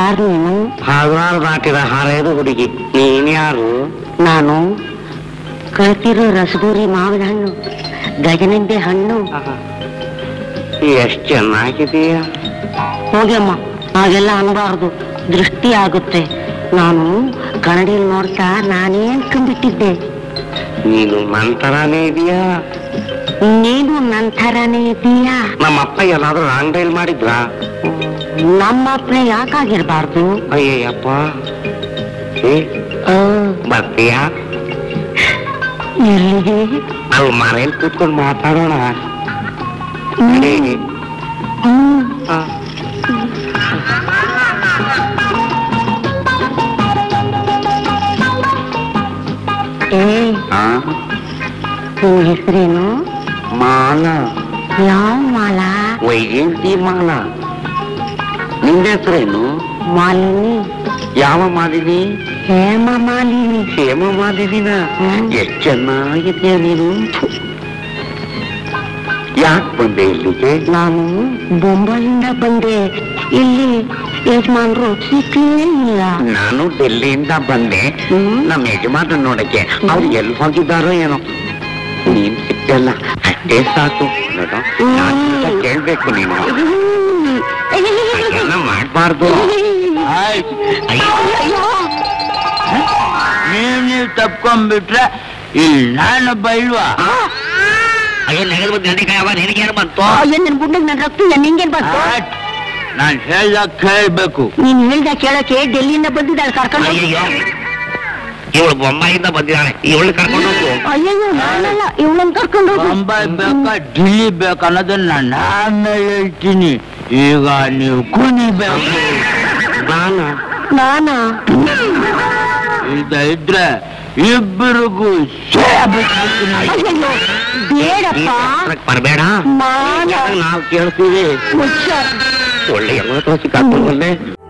ಯಾರು ನೀನು ಹದಿನಾರು ದಾಟಿದ ಹಾರೇದು ಹುಡುಗಿ ನೀನ್ ಯಾರು ನಾನು ಕಳ್ತಿರೋ ರಸಗೂರಿ ಮಾವಿನ ಹಣ್ಣು ಗಜನಿಂಬೆ ಹಣ್ಣು ಎಷ್ಟ್ ಚೆನ್ನಾಗಿದೀಯ ಹೋಗ್ಯಮ್ಮ ಹಾಗೆಲ್ಲ ಅನ್ಬಾರ್ದು ದೃಷ್ಟಿ ಆಗುತ್ತೆ ನಾನು ಕನ್ನಡಿಯಲ್ಲಿ ನೋಡ್ತಾ ನಾನೇ ಅನ್ಕೊಂಡ್ಬಿಟ್ಟಿದ್ದೆ ನೀನು ನನ್ ತರಾನೇ ಇದೀಯಾ ನೀನು ನನ್ ಥರನೇ ಇದೀಯಾ ನಮ್ಮ ಅಪ್ಪ ಎಲ್ಲಾದ್ರೂ ರಾಂಗ್ ಡೈಲ್ ಮಾಡಿದ್ರಾ ನಮ್ಮ ಅಪ್ಪ ಯಾಕಾಗಿರ್ಬಾರ್ದು ಅಯ್ಯಯ್ಯಪ್ಪ ಏ ಆ, ಬರ್ತೀಯಾ ಎಲ್ಲಿಗೆ ಅಲ್ಲಿ ಮನೇಲಿ ಕೂತ್ಕೊಂಡು ಮಾತಾಡೋಣ ಹ್ಮ್. ನಡಿ. ಹ್ಮ್. ಆ. ಏ ಆ, ನಿನ್ ಹೆಸರೇನು ಮಾಲ ಯಾವ ಮಾಲ ವೈಜಯಂತಿ ಮಾಲ ನಿನ್ನ ಹೆಸರೇನು ಮಾಲಿನಿ ಯಾವ ಮಾಲಿನಿ ಹೇಮ ಮಾಲಿನಿ ಹೇಮ ಮಾಲಿನಿನ ಹ್ಮ್. ಎಷ್ಟ್ ಚೆನ್ನಾಗಿದ್ಯಾ ನೀನು ಯಾಕೆ ಬಂದೆ ಇಲ್ಲಿಗೆ ನಾನು ಬೊಂಬಾಯಿಂದ ಬಂದೆ ಇಲ್ಲಿ ಯಜಮಾನ್ರು ಸಿಕ್ಕಲೇ ಇಲ್ಲ ನಾನು ಡೆಲ್ಲಿಯಿಂದ ಬಂದೆ ಹ್ಮ್. ನಮ್ಮ ಯಜಮಾನ ನೋಡಕ್ಕೆ ಅವ್ರು ಎಲ್ಲಿ ಹೋಗಿದ್ದಾರೋ ಏನೋ ನೀನ್ ಸಿಕ್ಕಲ್ಲ ಅಷ್ಟೇ ಸಾಕು ನೋಡು ನಾನ್ ನಿನ್ನ ಕೇಳ್ಬೇಕು ನೀನು ಹಾಗೆಲ್ಲ ಮಾಡ್ಬಾರ್ದು ನೀವ್ ನೀವ್ ತಪ್ಕೊಂಡ್ಬಿಟ್ರೆ ಇಲ್ಲಿ ನಾನೊಬ್ಬ ಇಲ್ವಾ ಅಯ್ಯೋ ನೆಗದು ಬಂದು ನೆನೆಕಾಯವ ನಿನಗೆ ಏನು ಬಂತು ಅಯ್ಯೋ ನನ್ ಗುಂಡಗ್ ನನ್ ರಕ್ತ ನಿಂಗೇನ್ ಬಂತು ಆಯ್ತ್. ನಾನ್ ಹೇಳ್ದಾಗ ಕೇಳ್ಬೇಕು ನೀನ್ ಹೇಳ್ದ ಕೇಳಕ್ಕೆ ಡೆಲ್ಲಿಯಿಂದ ಬಂದಿದ್ದಾಳೆ ಕರ್ಕೊಂಡು ಹೋಗು. ಅಯ್ಯಯ್ಯೋ ಇವಳು ಬೊಂಬಾಯಿಂದ ಬಂದಿದ್ದಾಳೆ ಇವಳು ಕರ್ಕೊಂಡು ಹೋಗು ಅಯ್ಯಯ್ಯೋ ನಾನಲ್ಲ ಇವಳನ್ನ ಕರ್ಕೊಂಡು ಹೋಗು. ಬೊಂಬೈ ಬೇಕಾ ఢಿಲ್ಲಿ ಬೇಕಾ ಅನ್ನೋದನ್ನ ನಾನು ಆಮೇಲೆ ಹೇಳ್ತೀನಿ ಈಗ ನೀವು ಕುಣಿಬೇಕು ನಾನು ನಾನಾ ಇಲ್ದ ಇದ್ರೆ ಇಬ್ಬರಿಗೂ ಸೇರ್ಬಿಟ್ಬಿಡ್ತೀನಿ. ಅಯ್ಯಯ್ಯೋ ಬೇಡಪ್ಪ ಬರಬೇಡ ನಾನು ನಾವು ಕೇಳ್ತೀವಿ ಹುಷಾರ್ ಒಳ್ಳೆ ಎಲ್ಲ ತೋರಿಸಿ ಕರ್ಕೊಂಡು ಬಂದೆ